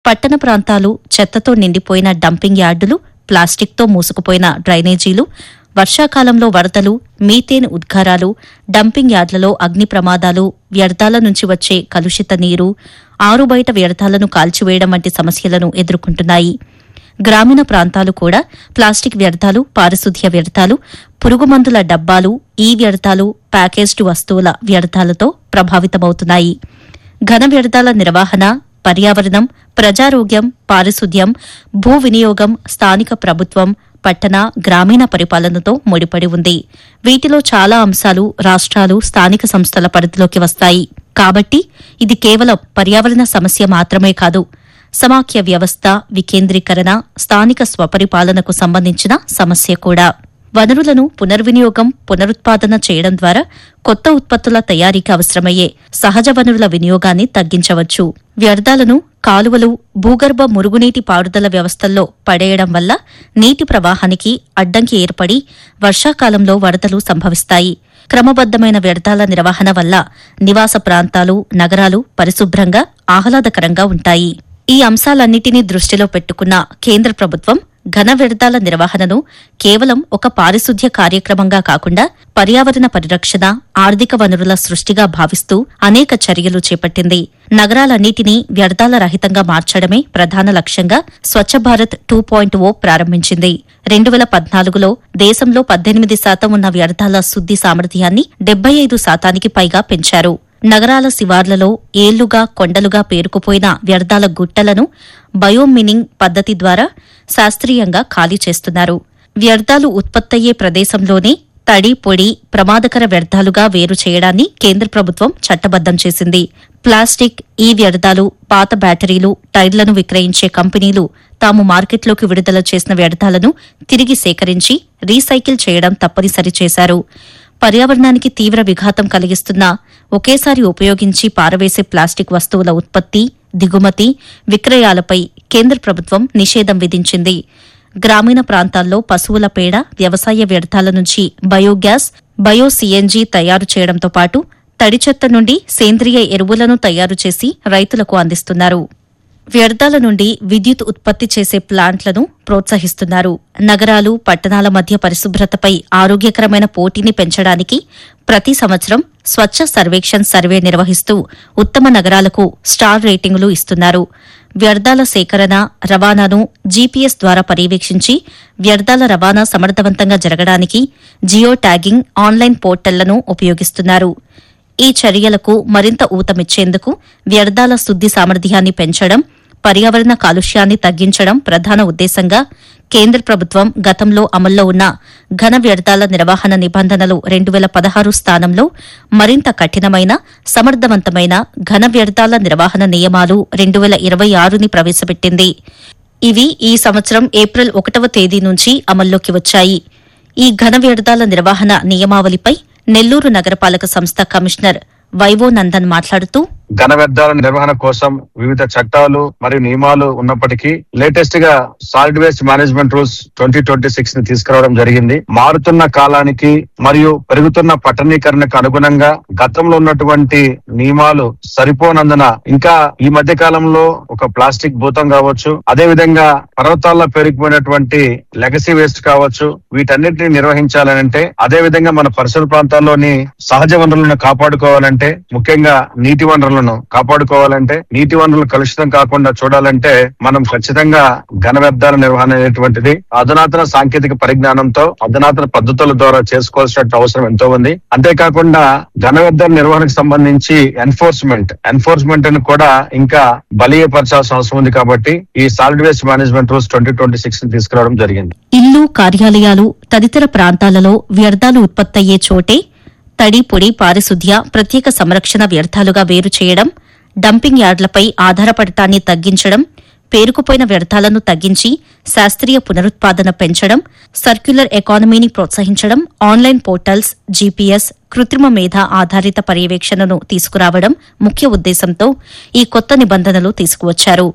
పట్టణ ప్రాంతాలు చెత్తతో నిండిపోయిన డంపింగ్ యార్డులు ప్లాస్టిక్తో మూసుకుపోయిన డ్రైనేజీలు వర్షాకాలంలో వరదలు మీథేన్ ఉద్గారాలు డంపింగ్ యార్డులలో అగ్ని ప్రమాదాలు వ్యర్థాల నుంచి వచ్చే కలుషిత నీరు ఆరుబయట వ్యర్థాలను కాల్చివేయడం వంటి సమస్యలను ఎదుర్కొంటున్నాయి గ్రామీణ ప్రాంతాలు కూడా ప్లాస్టిక్ వ్యర్థాలు పారిశుధ్య వ్యర్థాలు పురుగుమందుల డబ్బాలు ఈ వ్యర్థాలు ప్యాకేజ్డ్ వస్తువుల వ్యర్థాలతో ప్రభావితమవుతున్నాయి ఘన వ్యర్థాల నిర్వహణ పర్యావరణం ప్రజారోగ్యం పారిశుధ్యం భూ వినియోగం స్థానిక ప్రభుత్వం పట్టణ గ్రామీణ పరిపాలనతో ముడిపడి ఉంది వీటిలో చాలా అంశాలు రాష్ట్రాలు స్థానిక సంస్థల పరిధిలోకి వస్తాయి కాబట్టి ఇది కేవలం పర్యావరణ సమస్య మాత్రమే కాదు సమాఖ్య వ్యవస్థ వికేంద్రీకరణ స్థానిక స్వపరిపాలనకు సంబంధించిన సమస్య కూడా వనరులను పునర్వినియోగం పునరుత్పాదన చేయడం ద్వారా కొత్త ఉత్పత్తుల తయారీకి అవసరమయ్యే సహజ వనరుల వినియోగాన్ని తగ్గించవచ్చు వ్యర్థాలను కాలువలు భూగర్భ మురుగునీటి పారుదల వ్యవస్థల్లో పడేయడం వల్ల నీటి ప్రవాహానికి అడ్డంకి ఏర్పడి వర్షాకాలంలో వరదలు సంభవిస్తాయి క్రమబద్దమైన వ్యర్థాల నిర్వహణ వల్ల నివాస ప్రాంతాలు నగరాలు పరిశుభ్రంగా ఆహ్లాదకరంగా ఉంటాయి ఈ అంశాలన్నిటినీ దృష్టిలో పెట్టుకున్న కేంద్ర ప్రభుత్వం ఘన వ్యర్థాల నిర్వహణను కేవలం ఒక పారిశుధ్య కార్యక్రమంగా కాకుండా పర్యావరణ పరిరక్షణ ఆర్థిక వనరుల సృష్టిగా భావిస్తూ అనేక చర్యలు చేపట్టింది నగరాలన్నిటినీ వ్యర్థాల రహితంగా మార్చడమే ప్రధాన లక్ష్యంగా Swachh Bharat two point O ప్రారంభించింది రెండు వేల పద్నాలుగులో దేశంలో పద్దెనిమిది శాతం ఉన్న వ్యర్థాల శుద్ది సామర్థ్యాన్ని డెబ్బై ఐదు శాతానికి పైగా పెంచారు నగరాల శివార్లలో ఏళ్లుగా కొండలుగా పేరుకుపోయిన వ్యర్థాల గుట్టలను బయోమినింగ్ పద్ధతి ద్వారా శాస్త్రీయంగా ఖాళీ చేస్తున్నారు వ్యర్థాలు ఉత్పత్తయ్యే ప్రదేశంలోనే తడి పొడి ప్రమాదకర వ్యర్థాలుగా వేరు చేయడాన్ని కేంద్ర ప్రభుత్వం చట్టబద్దం చేసింది ప్లాస్టిక్ ఈ వ్యర్థాలు పాత బ్యాటరీలు టైర్లను విక్రయించే కంపెనీలు తాము మార్కెట్లోకి విడుదల చేసిన వ్యర్థాలను తిరిగి సేకరించి రీసైకిల్ చేయడం తప్పనిసరి చేశారు పర్యావరణానికి తీవ్ర విఘాతం కలిగిస్తున్న ఒకేసారి ఉపయోగించి పారవేసే ప్లాస్టిక్ వస్తువుల ఉత్పత్తి దిగుమతి విక్రయాలపై కేంద్ర ప్రభుత్వం నిషేధం విధించింది గ్రామీణ ప్రాంతాల్లో పశువుల పేడ వ్యవసాయ వ్యర్థాల నుంచి బయోగ్యాస్ బయో సీఎన్జీ తయారు చేయడంతో పాటు తడి చెత్త నుండి సేంద్రియ ఎరువులను తయారు చేసి రైతులకు అందిస్తున్నారు వ్యర్థాల నుండి విద్యుత్ ఉత్పత్తి చేసే ప్లాంట్లను ప్రోత్సహిస్తున్నారు నగరాలు పట్టణాల మధ్య పరిశుభ్రతపై ఆరోగ్యకరమైన పోటీని పెంచడానికి ప్రతి సంవత్సరం స్వచ్ఛ సర్వేక్షణ్ సర్వే నిర్వహిస్తూ ఉత్తమ నగరాలకు స్టార్ రేటింగులు ఇస్తున్నారు వ్యర్థాల సేకరణ రవాణాను జీపీఎస్ ద్వారా పర్యవేక్షించి వ్యర్థాల రవాణా సమర్థవంతంగా జరగడానికి జియో ట్యాగింగ్ ఆన్లైన్ పోర్టళ్లను ఉపయోగిస్తున్నారు ఈ చర్యలకు మరింత ఊతమిచ్చేందుకు వ్యర్థాల శుద్ది సామర్థ్యాన్ని పెంచడం పర్యావరణ కాలుష్యాన్ని తగ్గించడం ప్రధాన ఉద్దేశంగా కేంద్ర ప్రభుత్వం గతంలో అమల్లో ఉన్న ఘన వ్యర్థాల నిర్వహణ నిబంధనలు రెండు వేల పదహారు స్థానంలో మరింత కఠినమైన సమర్థవంతమైన ఘన వ్యర్థాల నిర్వహణ నియమాలు రెండు వేల ఇరవై ఆరుని ప్రవేశపెట్టింది ఇవి ఈ సంవత్సరం ఏప్రిల్ ఒకటవ తేదీ నుంచి అమల్లోకి వచ్చాయి ఈ ఘన వ్యర్థాల నిర్వహణ నియమావళిపై నెల్లూరు నగరపాలక సంస్థ కమిషనర్ వైవో నందన్ మాట్లాడుతూ ఘన వ్యర్థాల నిర్వహణ కోసం వివిధ చట్టాలు మరియు నియమాలు ఉన్నప్పటికీ లేటెస్ట్ గా solid waste management rules twenty twenty six ని తీసుకురావడం జరిగింది మారుతున్న కాలానికి మరియు పెరుగుతున్న పట్టణీకరణకు అనుగుణంగా గతంలో ఉన్నటువంటి నియమాలు సరిపోనందున ఇంకా ఈ మధ్య కాలంలో ఒక ప్లాస్టిక్ భూతం కావచ్చు అదే విధంగా పర్వతాల్లో పెరిగిపోయినటువంటి లెగసీ వేస్ట్ కావచ్చు వీటన్నిటిని నిర్వహించాలనంటే అదే విధంగా మన పరిసర ప్రాంతాల్లోని సహజ వనరులను కాపాడుకోవాలంటే ముఖ్యంగా నీటి వనరులను కాపాడుకోవాలంటే నీటి వనరులు కలుషితం కాకుండా చూడాలంటే మనం ఖచ్చితంగా ఘన వ్యర్థాల నిర్వహణ అనేటువంటిది అధునాతన సాంకేతిక పరిజ్ఞానంతో అధునాతన పద్ధతుల ద్వారా చేసుకోవాల్సిన అవసరం ఎంతో ఉంది అంతేకాకుండా ఘన వ్యర్థాల నిర్వహణకు సంబంధించి ఎన్ఫోర్స్మెంట్ ఎన్ఫోర్స్మెంట్ ని కూడా ఇంకా బలీయపరచాల్సిన అవసరం ఉంది కాబట్టి ఈ solid waste management rules twenty twenty six ని తీసుకురావడం జరిగింది ఇల్లు కార్యాలయాలు తదితర ప్రాంతాలలో వ్యర్థాలు ఉత్పత్తయ్యే చోటే తడి పొడి పారిశుధ్య ప్రత్యేక సంరక్షణ వ్యర్థాలుగా వేరు చేయడం డంపింగ్ యార్డులపై ఆధారపడటాన్ని తగ్గించడం పేరుకుపోయిన వ్యర్థాలను తగ్గించి శాస్త్రీయ పునరుత్పాదన పెంచడం సర్క్యులర్ ఎకానమీని ప్రోత్సహించడం ఆన్లైన్ పోర్టల్స్ జీపీఎస్ కృత్రిమ మేధ ఆధారిత పర్యవేక్షణను తీసుకురావడం ముఖ్య ఉద్దేశంతో ఈ కొత్త నిబంధనలు తీసుకువచ్చారు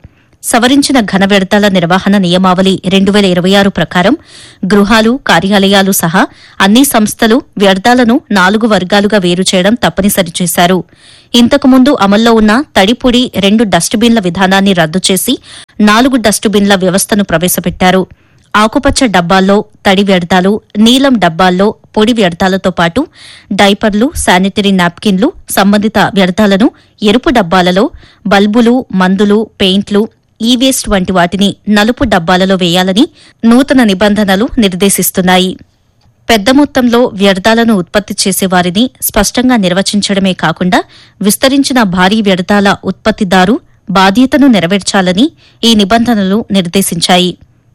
సవరించిన ఘన వ్యర్థాల నిర్వహణ నియమావళి రెండు వేల ఇరవై ఆరు ప్రకారం గృహాలు కార్యాలయాలు సహా అన్ని సంస్థలు వ్యర్థాలను నాలుగు వర్గాలుగా వేరు చేయడం తప్పనిసరి చేశారు ఇంతకుముందు అమల్లో ఉన్న తడిపొడి రెండు డస్టుబిన్ల విధానాన్ని రద్దు చేసి నాలుగు డస్టుబిన్ల వ్యవస్థను ప్రవేశపెట్టారు ఆకుపచ్చ డబ్బాల్లో తడి వ్యర్థాలు నీలం డబ్బాల్లో పొడి వ్యర్థాలతో పాటు డైపర్లు శానిటరీ నాప్కిన్లు సంబంధిత వ్యర్థాలను ఎరుపు డబ్బాలలో బల్బులు మందులు పెయింట్లు ఈ వేస్ట్ వంటి వాటిని నలుపు డబ్బాలలో వేయాలని నూతన నిబంధనలు నిర్దేశిస్తున్నాయి పెద్ద మొత్తంలో వ్యర్థాలను ఉత్పత్తి చేసే వారిని స్పష్టంగా నిర్వచించడమే కాకుండా విస్తరించిన భారీ వ్యర్థాల ఉత్పత్తిదారు బాధ్యతను నెరవేర్చాలని ఈ నిబంధనలు నిర్దేశించాయి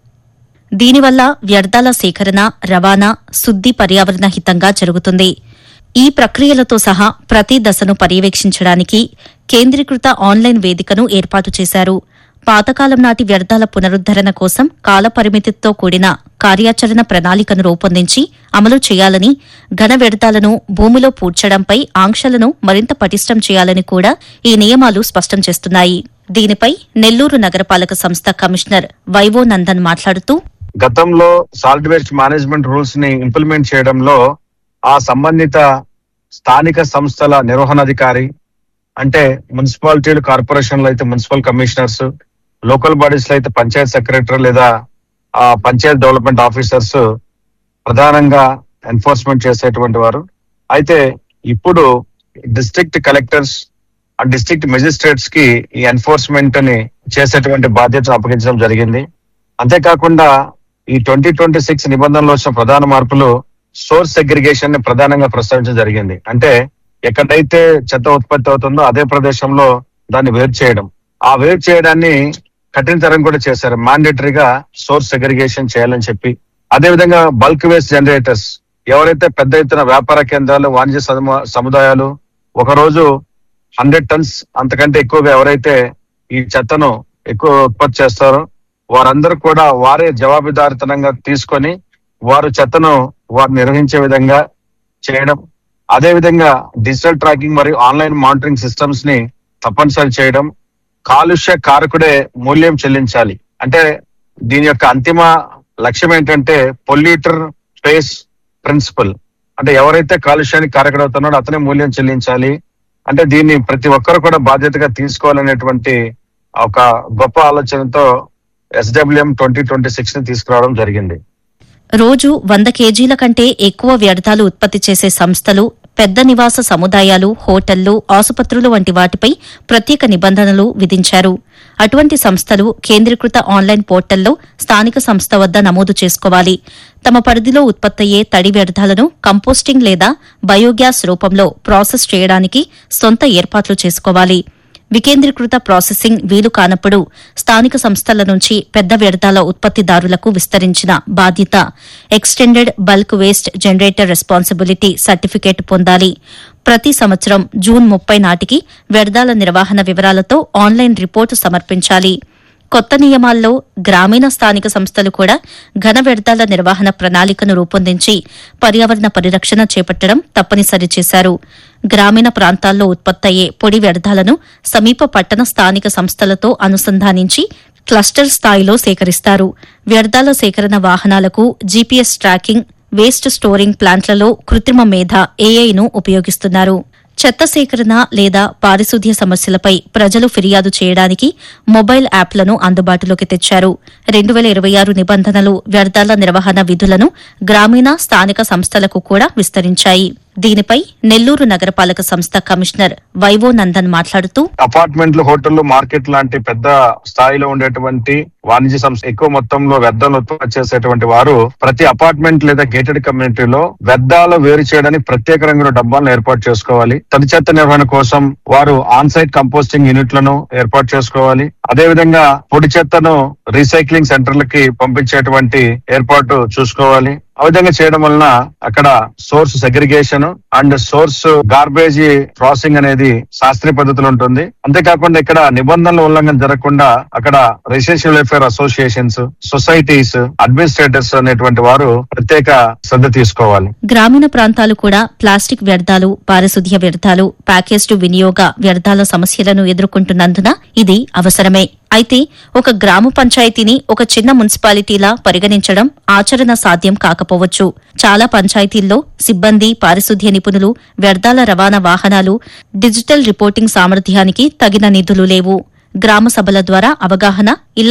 దీనివల్ల వ్యర్థాల సేకరణ రవాణా శుద్ది పర్యావరణ హితంగా జరుగుతుంది ఈ ప్రక్రియలతో సహా ప్రతి దశను పర్యవేక్షించడానికి కేంద్రీకృత ఆన్లైన్ వేదికను ఏర్పాటు చేశారు పాతకాలం నాటి వ్యర్థాల పునరుద్దరణ కోసం కాలపరిమితితో కూడిన కార్యాచరణ ప్రణాళికను రూపొందించి అమలు చేయాలని ఘన వ్యర్థాలను భూమిలో పూడ్చడంపై ఆంక్షలను మరింత పటిష్టం చేయాలని కూడా ఈ నియమాలు స్పష్టం చేస్తున్నాయి దీనిపై నెల్లూరు నగరపాలక సంస్థ కమిషనర్ వైవో నందన్ మాట్లాడుతూ గతంలో సాలిడ్ వేస్ట్ మేనేజ్మెంట్ రూల్స్ ని ఇంప్లిమెంట్ చేయడంలో ఆ సంబంధిత స్థానిక సంస్థల నిర్వహణాధికారి అంటే మున్సిపాలిటీలు కార్పొరేషన్లు అయితే మున్సిపల్ కమిషనర్స్ లోకల్ బాడీస్ లో అయితే పంచాయత్ సెక్రటరీ లేదా ఆ పంచాయత్ డెవలప్మెంట్ ఆఫీసర్స్ ప్రధానంగా ఎన్ఫోర్స్మెంట్ చేసేటువంటి వారు అయితే ఇప్పుడు డిస్ట్రిక్ట్ కలెక్టర్స్ ఆ డిస్ట్రిక్ట్ మెజిస్ట్రేట్స్ కి ఈ ఎన్ఫోర్స్మెంట్ ని చేసేటువంటి బాధ్యతను అప్పగించడం జరిగింది అంతేకాకుండా ఈ ట్వంటీ ట్వంటీ సిక్స్ నిబంధనలు వచ్చిన ప్రధాన మార్పులు సోర్స్ సెగ్రిగేషన్ ని ప్రధానంగా ప్రస్తావించడం జరిగింది అంటే ఎక్కడైతే చెత్త ఉత్పత్తి అవుతుందో అదే ప్రదేశంలో దాన్ని వేరు చేయడం ఆ వేరు చేయడాన్ని కఠినతరం కూడా చేశారు మాండేటరీగా సోర్స్ సెగ్రిగేషన్ చేయాలని చెప్పి అదే విధంగా బల్క్ వేస్ట్ జనరేటర్స్ ఎవరైతే పెద్ద ఎత్తున వ్యాపార కేంద్రాలు వాణిజ్య సము- సముదాయాలు ఒక రోజు హండ్రెడ్ టన్స్ అంతకంటే ఎక్కువగా ఎవరైతే ఈ చెత్తను ఎక్కువ ఉత్పత్తి చేస్తారో వారందరూ కూడా వారే జవాబుదారితనంగా తీసుకొని వారు చెత్తను వారు నిర్వహించే విధంగా చేయడం అదే విధంగా డిజిటల్ ట్రాకింగ్ మరియు ఆన్లైన్ మానిటరింగ్ సిస్టమ్స్ ని తప్పనిసరి చేయడం కాలుష్య కారకుడే మూల్యం చెల్లించాలి అంటే దీని యొక్క అంతిమ లక్ష్యం ఏంటంటే పొల్యూటర్ స్పేస్ ప్రిన్సిపల్ అంటే ఎవరైతే కాలుష్యానికి కారకుడవుతున్నాడో అతనే మూల్యం చెల్లించాలి అంటే దీన్ని ప్రతి ఒక్కరు కూడా బాధ్యతగా తీసుకోవాలనేటువంటి ఒక గొప్ప ఆలోచనతో ఎస్డబ్ల్యూఎం ట్వంటీ ట్వంటీ సిక్స్ ని తీసుకురావడం జరిగింది రోజు వంద కేజీల కంటే ఎక్కువ వ్యర్థాలు ఉత్పత్తి చేసే సంస్థలు పెద్ద నివాస సముదాయాలు హోటళ్లు ఆసుపత్రులు వంటి వాటిపై ప్రత్యేక నిబంధనలు విధించారు అటువంటి సంస్థలు కేంద్రీకృత ఆన్లైన్ పోర్టల్లో స్థానిక సంస్థ వద్ద నమోదు చేసుకోవాలి తమ పరిధిలో ఉత్పత్తయ్యే తడి వ్యర్థాలను కంపోస్టింగ్ లేదా బయోగ్యాస్ రూపంలో ప్రాసెస్ చేయడానికి సొంత ఏర్పాట్లు చేసుకోవాలి వికేంద్రీకృత ప్రాసెసింగ్ వీలు కానప్పుడు స్థానిక సంస్థల నుంచి పెద్ద వ్యర్థాల ఉత్పత్తిదారులకు విస్తరించిన బాధ్యత extended bulk waste generator responsibility certificate పొందాలి ప్రతి సంవత్సరం జూన్ ముప్పై నాటికి వ్యర్థాల నిర్వహణ వివరాలతో ఆన్లైన్ రిపోర్టు సమర్పించాలి కొత్త నియమాల్లో గ్రామీణ స్థానిక సంస్థలు కూడా ఘన వ్యర్థాల నిర్వహణ ప్రణాళికను రూపొందించి పర్యావరణ పరిరక్షణ చేపట్టడం తప్పనిసరి చేశారు గ్రామీణ ప్రాంతాల్లో ఉత్పత్తయ్యే పొడి వ్యర్థాలను సమీప పట్టణ స్థానిక సంస్థలతో అనుసంధానించి క్లస్టర్ స్థాయిలో సేకరిస్తారు వ్యర్థాల సేకరణ వాహనాలకు జీపీఎస్ ట్రాకింగ్ వేస్ట్ స్టోరింగ్ ప్లాంట్లలో కృత్రిమ మేధ ఏఐను ఉపయోగిస్తున్నారు చెత్త సేకరణ లేదా పారిశుధ్య సమస్యలపై ప్రజలు ఫిర్యాదు చేయడానికి మొబైల్ యాప్లను అందుబాటులోకి తెచ్చారు రెండు వేల ఇరవై ఆరు నిబంధనలు వ్యర్థాల నిర్వహణ విధులను గ్రామీణ స్థానిక సంస్థలకు కూడా విస్తరించాయి దీనిపై నెల్లూరు నగరపాలక సంస్థ కమిషనర్ వైవో నందన్ మాట్లాడుతూ అపార్ట్మెంట్లు హోటళ్లు మార్కెట్ లాంటి పెద్ద స్థాయిలో ఉండేటువంటి వాణిజ్య సంస్థ ఎక్కువ మొత్తంలో వ్యర్థాలు ఉత్పత్తి చేసేటువంటి వారు ప్రతి అపార్ట్మెంట్ లేదా గేటెడ్ కమ్యూనిటీలో వ్యర్థాలు వేరు చేయడానికి ప్రత్యేక రంగుల డబ్బాలను ఏర్పాటు చేసుకోవాలి తడి చెత్త నిర్వహణ కోసం వారు ఆన్ సైట్ కంపోస్టింగ్ యూనిట్లను ఏర్పాటు చేసుకోవాలి అదే విధంగా పొడి చెత్తను రీసైక్లింగ్ సెంటర్లకి పంపించేటువంటి ఏర్పాటు చూసుకోవాలి ఆ విధంగా చేయడం వలన అక్కడ source segregation and source garbage processing అనేది శాస్త్రీయ పద్ధతిలో ఉంటుంది అంతేకాకుండా ఇక్కడ నిబంధనల ఉల్లంఘన జరగకుండా అక్కడ residential welfare associations societies administrators అనేటువంటి వారు ప్రత్యేక శ్రద్ధ తీసుకోవాలి గ్రామీణ ప్రాంతాలు కూడా ప్లాస్టిక్ వ్యర్థాలు పారిశుధ్య వ్యర్థాలు ప్యాకేజ్డ్ వినియోగ వ్యర్థాల సమస్యలను ఎదుర్కొంటున్నందున ఇది అవసరమే అయితే ఒక గ్రామ పంచాయతీని ఒక చిన్న మున్సిపాలిటీలా పరిగణించడం ఆచరణ సాధ్యం కాకపోవచ్చు చాలా పంచాయతీల్లో సిబ్బంది పారిశుధ్య నిపుణులు వ్యర్థాల రవాణా వాహనాలు డిజిటల్ రిపోర్టింగ్ సామర్థ్యానికి తగిన నిధులు లేవు గ్రామ సభల ద్వారా అవగాహన ఇళ్ల